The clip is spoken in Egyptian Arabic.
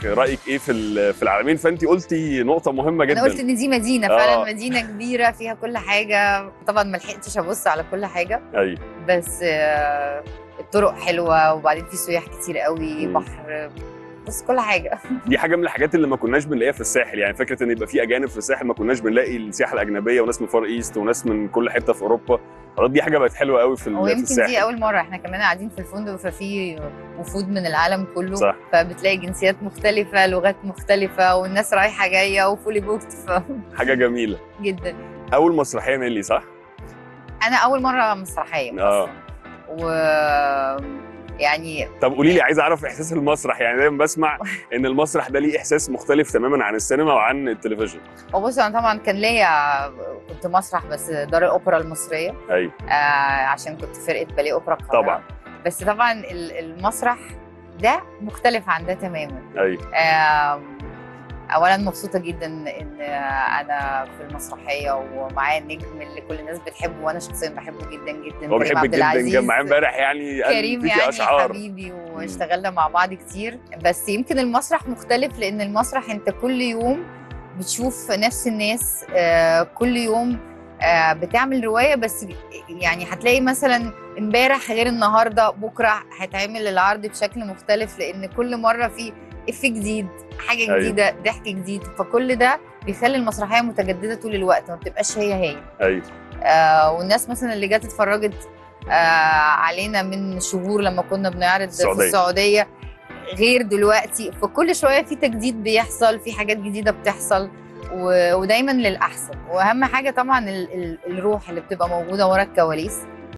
رايك ايه في ال- في العالمين فانت قلتي نقطه مهمه جدا انا قلت ان دي مدينه آه. فعلا مدينه كبيره فيها كل حاجه طبعا ما لحقتش ابص على كل حاجه ايوه بس آه، الطرق حلوه وبعدين في سياح كتير قوي مم. بحر بس كل حاجه دي حاجه من الحاجات اللي ما كناش بنلاقيها في الساحل يعني فكره ان يبقى في اجانب في الساحل ما كناش بنلاقي السياحه الاجنبيه وناس من فار ايست وناس من كل حته في اوروبا خلاص دي حاجه بقت حلوه قوي في, ال- في ويمكن الساحل دي اول مره احنا كمان قاعدين في الفندق ففي وفود من العالم كله صح. فبتلاقي جنسيات مختلفه لغات مختلفه والناس رايحه جايه وفولي بوكت حاجه جميله جدا اول مسرحيه نيلي صح؟ انا اول مره مسرحيه اه اصلا و يعني طب قولي لي عايز اعرف احساس المسرح يعني دايما بسمع ان المسرح ده ليه احساس مختلف تماما عن السينما وعن التلفزيون وبص انا طبعا كان ليا كنت مسرح بس دار الاوبرا المصريه ايوه آه عشان كنت في فرقه باليه اوبرا القاهره طبعا بس طبعا ال- المسرح ده مختلف عن ده تماما ايوه آم، اولا مبسوطه جدا ان انا في المسرحيه ومعايا النجم اللي كل الناس بتحبه وانا شخصيا بحبه جدا جدا هو كريم بيحبك عبد جدا العزيز. كان معايا امبارح يعني قال كريم فيكي يعني اشعار حبيبي واشتغلنا مع بعض كتير بس يمكن المسرح مختلف لان المسرح انت كل يوم بتشوف نفس الناس آه، كل يوم آه، بتعمل روايه بس يعني هتلاقي مثلا امبارح غير النهارده بكره هيتعمل العرض بشكل مختلف لان كل مره في اف جديد حاجه أيوة. جديده ضحك جديد فكل ده بيخلي المسرحيه متجدده طول الوقت ما بتبقاش هي هي ايوه آه والناس مثلا اللي جت اتفرجت آه علينا من شهور لما كنا بنعرض السعودية. في السعوديه غير دلوقتي فكل شويه في تجديد بيحصل في حاجات جديده بتحصل و- ودايما للاحسن واهم حاجه طبعا ال ال الروح اللي بتبقى موجوده ورا الكواليس